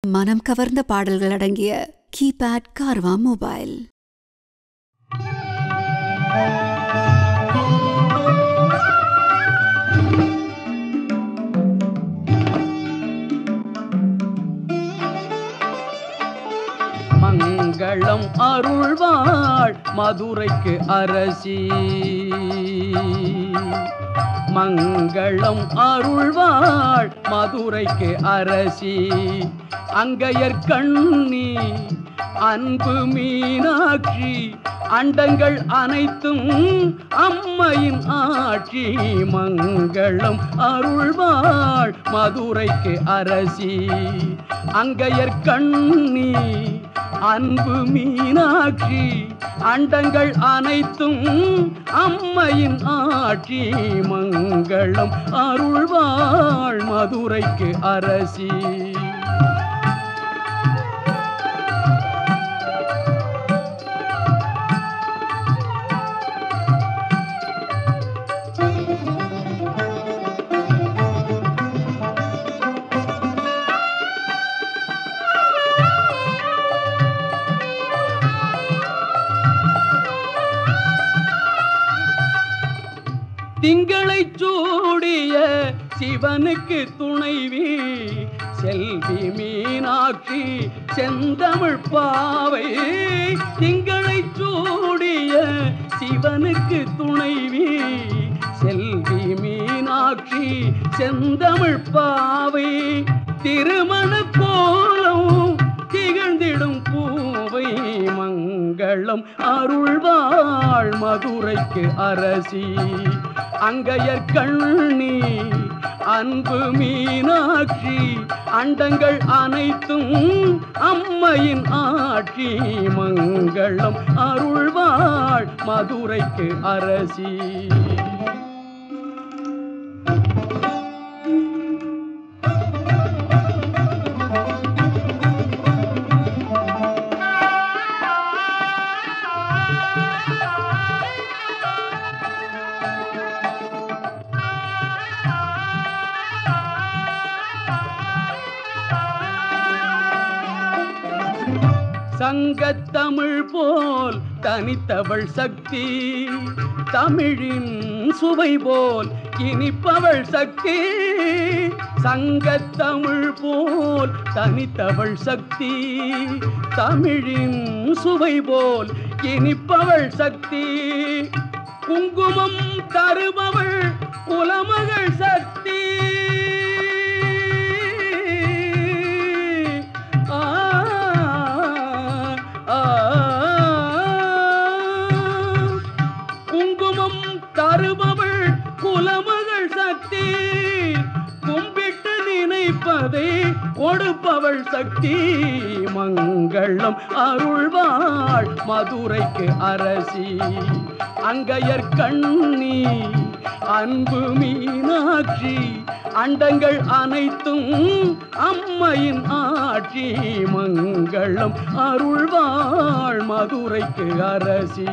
மனம் கவர்ந்த பாடல்கள் அடங்கிய கீபேட் கார்வா மொபைல் மங்களம் அருள்வாள் மதுரைக்கு அரசி மங்களம் அருள்வாள் மதுரைக்கு அரசி அங்கையர் கண்ணி அன்பு மீனாட்சி அண்டங்கள் அனைத்தும் அம்மையின் ஆட்சி மங்களம் அருள்வாள் மதுரைக்கு அரசி அங்கையர் கண்ணி அன்பு மீனாட்சி அண்டங்கள் அனைத்தும் அம்மையின் ஆட்சி மங்களம் அருள்வாள் மதுரைக்கு அரசி திங்களை சூடிய சிவனுக்கு துணைவி செல்வி மீனாட்சி செந்தமிழ் பாவை திங்களை சூடிய சிவனுக்கு துணைவி செல்வி மீனாட்சி செந்தமிழ் பாவை திருமண கோலம் திகழ்ந்திடும் பூவை மங்களம் அருள்வாள் மதுரைக்கு அரசி அங்கையர் கண்ணி அன்பு மீனாட்சி அண்டங்கள் அனைத்தும் அம்மையின் ஆட்சி மங்களம் அருள்வாள் மதுரைக்கு அரசி சங்கத்தமிழ் போல் தனித்தவள் சக்தி தமிழின் சுவை போல் இனிப்பவள் சக்தி சங்கத்தமிழ் போல் தனித்தவள் சக்தி தமிழின் சுவை போல் இனிப்பவள் சக்தி குங்குமம் தருபவள் குலமகள் சக்தி ஆ ஆ, குங்குமம் தருபவள் குலமகள் சக்தி கும்பிட்டு நினைப்பதை கொடுப்பவள் சக்தி மங்களம் அருள்வாள் மதுரைக்கு அரசி அங்கையர் கண்ணி அன்பு மீனாட்சி அண்டங்கள் அனைத்தும் அம்மையின் ஆட்சி மங்களம் அருள்வாள் மதுரைக்கு அரசி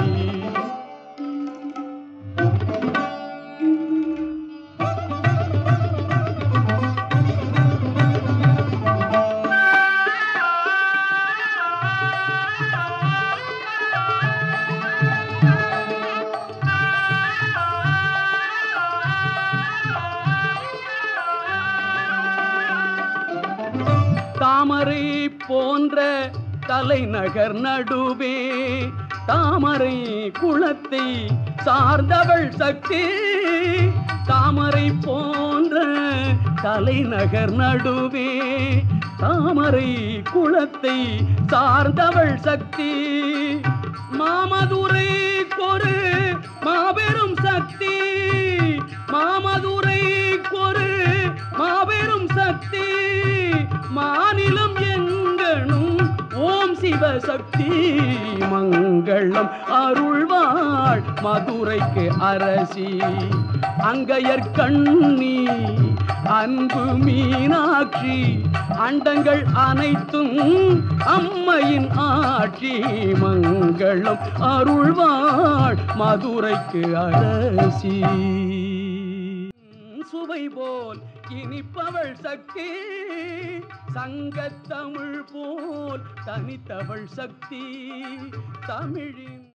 தாமரை போன்ற தலைநகர் நடுவே தாமரை குளத்தை சார்ந்தவள் சக்தி தாமரை போன்ற தலைநகர் நடுவே தாமரை குளத்தை சார்ந்தவள் சக்தி மாமதுரை கொரு மாபெரும் சக்தி மாமதுரை கொரு மாபெரும் சக்தி மாநிலம் எங்கனும் ஓம் சிவசக்தி மங்களம் அருள்வாள் மதுரைக்கு அரசி அங்கையர் கண்ணி அன்பு மீனாட்சி அண்டங்கள் அனைத்தும் அம்மையின் ஆட்சி மங்களம் அருள்வாள் மதுரைக்கு அரசி சுவை போல் இனிப்பவள் சக்தி சங்கத்தமிழ் போல் தனித்தவள் சக்தி தமிழின்